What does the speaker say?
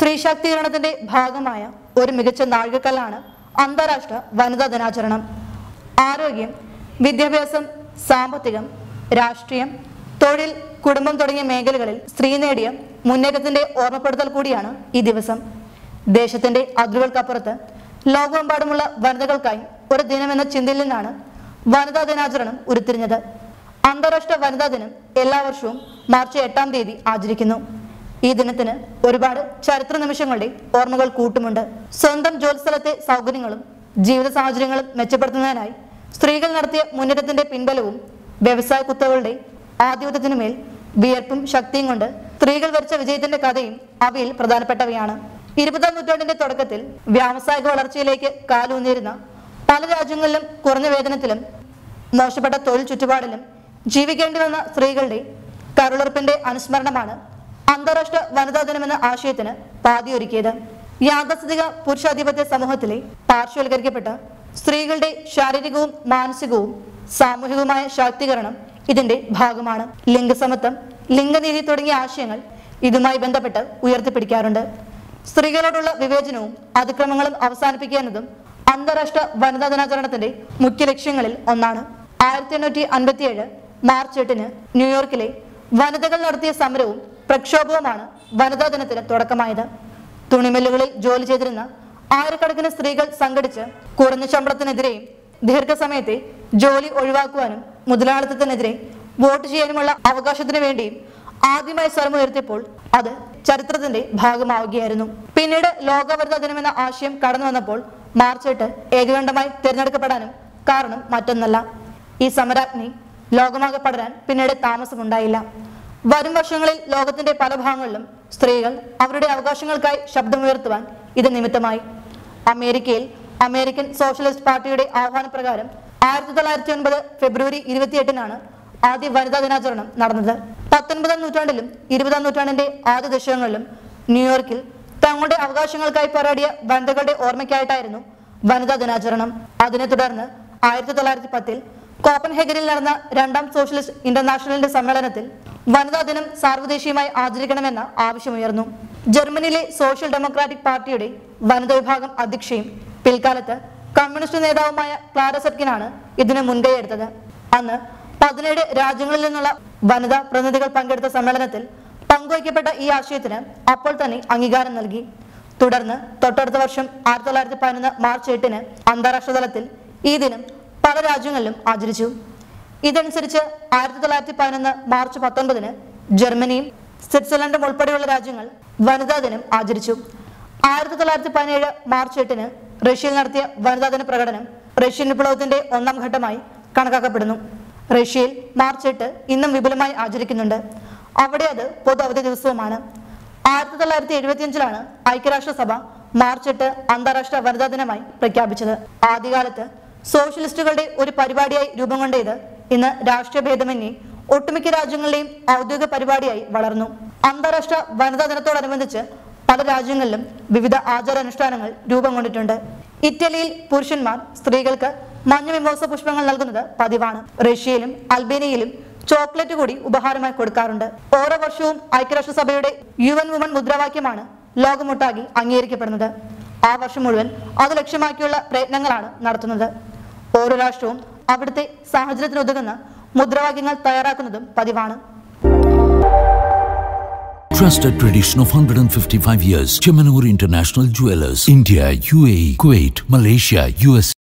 സ്ത്രീ ശാക്തീകരണത്തിന്റെ ഭാഗമായ ഒരു മികച്ച നാഴികക്കല്ലാണ് അന്താരാഷ്ട്ര വനിതാ ദിനാചരണം ആരോഗ്യം വിദ്യാഭ്യാസം സാമ്പത്തികം രാഷ്ട്രീയം തൊഴിൽ കുടുംബം തുടങ്ങിയ മേഖലകളിൽ സ്ത്രീ നേടിയ മുന്നേറ്റത്തിന്റെ ഓർമ്മപ്പെടുത്തൽ കൂടിയാണ് ഈ ദിവസം ദേശത്തിന്റെ അതിരുകൾക്കപ്പുറത്ത് ലോകമെമ്പാടുമുള്ള വനിതകൾക്കായി ഒരു ദിനമെന്ന ചിന്തയിൽ നിന്നാണ് വനിതാ ദിനാചരണം ഉരുത്തിരിഞ്ഞത് അന്താരാഷ്ട്ര വനിതാ ദിനം എല്ലാ വർഷവും മാർച്ച് എട്ടാം തീയതി ആചരിക്കുന്നു ഈ ദിനത്തിന് ഒരുപാട് ചരിത്ര നിമിഷങ്ങളുടെ ഓർമ്മകൾ കൂട്ടുമുണ്ട് സ്വന്തം ജോലിസ്ഥലത്തെ സൗകര്യങ്ങളും ജീവിത സാഹചര്യങ്ങളും മെച്ചപ്പെടുത്തുന്നതിനായി സ്ത്രീകൾ നടത്തിയ മുന്നേറ്റത്തിന്റെ പിൻബലവും വ്യവസായ കുത്തകളുടെ ആധിപത്യത്തിനുമേൽ വിയർപ്പും ശക്തിയും കൊണ്ട് സ്ത്രീകൾ വരച്ച വിജയത്തിന്റെ കഥയും അവയിൽ പ്രധാനപ്പെട്ടവയാണ് ഇരുപതാം നൂറ്റാണ്ടിന്റെ തുടക്കത്തിൽ വ്യാവസായിക വളർച്ചയിലേക്ക് കാലൂന്നിരുന്ന പല രാജ്യങ്ങളിലും കുറഞ്ഞ വേതനത്തിലും മോശപ്പെട്ട തൊഴിൽ ചുറ്റുപാടിലും ജീവിക്കേണ്ടി വന്ന സ്ത്രീകളുടെ കരുളുറപ്പിന്റെ അനുസ്മരണമാണ് അന്താരാഷ്ട്ര വനിതാ ദിനം എന്ന ആശയത്തിന് പാതിയൊരുക്കിയത് യാഥാസ്ഥിതിക പുരുഷാധിപത്യ സമൂഹത്തിലെ പാർശ്വവൽക്കരിക്കപ്പെട്ട സ്ത്രീകളുടെ ശാരീരികവും മാനസികവും സാമൂഹികവുമായ ശാക്തീകരണം ഇതിന്റെ ഭാഗമാണ് ലിംഗസമത്വം ലിംഗനീതി തുടങ്ങിയ ആശയങ്ങൾ ഇതുമായി ബന്ധപ്പെട്ട് ഉയർത്തിപ്പിടിക്കാറുണ്ട് സ്ത്രീകളോടുള്ള വിവേചനവും അതിക്രമങ്ങളും അവസാനിപ്പിക്കുക എന്നതും അന്താരാഷ്ട്ര വനിതാ ദിനാചരണത്തിന്റെ മുഖ്യ ലക്ഷ്യങ്ങളിൽ ഒന്നാണ് ആയിരത്തി എണ്ണൂറ്റി അൻപത്തിയേഴ് മാർച്ച് എട്ടിന് ന്യൂയോർക്കിലെ വനിതകൾ നടത്തിയ സമരവും പ്രക്ഷോഭവുമാണ് വനിതാ ദിനത്തിന് തുടക്കമായത് തുണിമില്ലുകളിൽ ജോലി ചെയ്തിരുന്ന ആയിരക്കണക്കിന് സ്ത്രീകൾ സംഘടിച്ച് കുറഞ്ഞ ശമ്പളത്തിനെതിരെയും ദീർഘസമയത്തെ ജോലി ഒഴിവാക്കുവാനും മുതലാളിത്തത്തിനെതിരെ വോട്ട് ചെയ്യാനുമുള്ള അവകാശത്തിന് വേണ്ടിയും ആദ്യമായി സ്വരമുയർത്തിയപ്പോൾ അത് ചരിത്രത്തിന്റെ ഭാഗമാവുകയായിരുന്നു പിന്നീട് ലോക വനിതാ ദിനമെന്ന ആശയം കടന്നു വന്നപ്പോൾ മാർച്ച് എട്ട് ഏകകണ്ഠമായി തിരഞ്ഞെടുക്കപ്പെടാനും കാരണം മറ്റൊന്നല്ല ഈ സമരാഗ്നി ലോകമാകെ പടരാൻ പിന്നീട് താമസമുണ്ടായില്ല വരും വർഷങ്ങളിൽ ലോകത്തിന്റെ പല ഭാഗങ്ങളിലും സ്ത്രീകൾ അവരുടെ അവകാശങ്ങൾക്കായി ശബ്ദമുയർത്തുവാൻ ഇത് നിമിത്തമായി അമേരിക്കയിൽ അമേരിക്കൻ സോഷ്യലിസ്റ്റ് പാർട്ടിയുടെ ആഹ്വാനപ്രകാരം ആയിരത്തി തൊള്ളായിരത്തി ഒൻപത് ഫെബ്രുവരി ഇരുപത്തിയെട്ടിനാണ് ആദ്യ വനിതാ ദിനാചരണം നടന്നത് പത്തൊൻപതാം നൂറ്റാണ്ടിലും ഇരുപതാം നൂറ്റാണ്ടിന്റെ ആദ്യ ദശകങ്ങളിലും ന്യൂയോർക്കിൽ തങ്ങളുടെ അവകാശങ്ങൾക്കായി പോരാടിയ വനിതകളുടെ ഓർമ്മയ്ക്കായിട്ടായിരുന്നു വനിതാ ദിനാചരണം അതിനെ തുടർന്ന് ആയിരത്തി തൊള്ളായിരത്തി പത്തിൽ കോപ്പൻഹേഗനിൽ നടന്ന രണ്ടാം സോഷ്യലിസ്റ്റ് ഇന്റർനാഷണലിന്റെ സമ്മേളനത്തിൽ വനിതാ ദിനം സാർവദേശീയമായി ആചരിക്കണമെന്ന ആവശ്യമുയർന്നു ജർമ്മനിയിലെ സോഷ്യൽ ഡെമോക്രാറ്റിക് പാർട്ടിയുടെ വനിതാ വിഭാഗം അധ്യക്ഷയും പിൽക്കാലത്ത് കമ്മ്യൂണിസ്റ്റ് നേതാവുമായ ക്ലാര സെറ്റ്കിനാണ് ഇതിന് മുൻകൈയെടുത്തത് അന്ന് പതിനേഴ് രാജ്യങ്ങളിൽ നിന്നുള്ള വനിതാ പ്രതിനിധികൾ പങ്കെടുത്ത സമ്മേളനത്തിൽ പങ്കുവയ്ക്കപ്പെട്ട ഈ ആശയത്തിന് അപ്പോൾ തന്നെ അംഗീകാരം നൽകി തുടർന്ന് തൊട്ടടുത്ത വർഷം ആയിരത്തി തൊള്ളായിരത്തി പതിനൊന്ന് മാർച്ച് എട്ടിന് അന്താരാഷ്ട്ര തലത്തിൽ ഈ ദിനം പല രാജ്യങ്ങളിലും ആചരിച്ചു ഇതനുസരിച്ച് ആയിരത്തി തൊള്ളായിരത്തി പതിനൊന്ന് മാർച്ച് പത്തൊൻപതിന് ജർമ്മനിയും സ്വിറ്റ്സർലൻഡും ഉൾപ്പെടെയുള്ള രാജ്യങ്ങൾ വനിതാ ദിനം ആചരിച്ചു ആയിരത്തി തൊള്ളായിരത്തി പതിനേഴ് മാർച്ച് എട്ടിന് റഷ്യയിൽ നടത്തിയ വനിതാ ദിന പ്രകടനം റഷ്യൻ വിപ്ലവത്തിന്റെ ഒന്നാം ഘട്ടമായി കണക്കാക്കപ്പെടുന്നു റഷ്യയിൽ മാർച്ച് എട്ട് ഇന്നും വിപുലമായി ആചരിക്കുന്നുണ്ട് അവിടെ അത് പൊതു അവധി ദിവസവുമാണ് ആയിരത്തി തൊള്ളായിരത്തി എഴുപത്തിയഞ്ചിലാണ് ഐക്യരാഷ്ട്രസഭ മാർച്ച് എട്ട് അന്താരാഷ്ട്ര വനിതാ ദിനമായി പ്രഖ്യാപിച്ചത് ആദ്യകാലത്ത് സോഷ്യലിസ്റ്റുകളുടെ ഒരു പരിപാടിയായി രൂപം കൊണ്ട ഇത് ഇന്ന് രാഷ്ട്രീയ ഭേദമന്യേ ഒട്ടുമിക്ക രാജ്യങ്ങളുടെയും ഔദ്യോഗിക പരിപാടിയായി വളർന്നു അന്താരാഷ്ട്ര വനിതാ ദിനത്തോടനുബന്ധിച്ച് പല രാജ്യങ്ങളിലും വിവിധ ആചാരാനുഷ്ഠാനങ്ങൾ രൂപം കൊണ്ടിട്ടുണ്ട് ഇറ്റലിയിൽ പുരുഷന്മാർ സ്ത്രീകൾക്ക് മഞ്ഞ വിമോസ പുഷ്പങ്ങൾ നൽകുന്നത് പതിവാണ് റഷ്യയിലും അൽബേനിയയിലും ചോക്ലേറ്റ് കൂടി ഉപഹാരമായി കൊടുക്കാറുണ്ട് ഓരോ വർഷവും ഐക്യരാഷ്ട്രസഭയുടെ യു എൻ വുമൻ മുദ്രാവാക്യമാണ് ലോകമൊട്ടാകെ അംഗീകരിക്കപ്പെടുന്നത് ആ വർഷം മുഴുവൻ അത് ലക്ഷ്യമാക്കിയുള്ള പ്രയത്നങ്ങളാണ് നടത്തുന്നത് ഓരോ രാഷ്ട്രവും അവിടുത്തെ സാഹചര്യത്തിനുതകുന്ന മുദ്രാവാക്യങ്ങൾ തയ്യാറാക്കുന്നതും പതിവാണ് Trusted tradition of 155 years. Chemanur International Jewelers. India, UAE, Kuwait, Malaysia, US.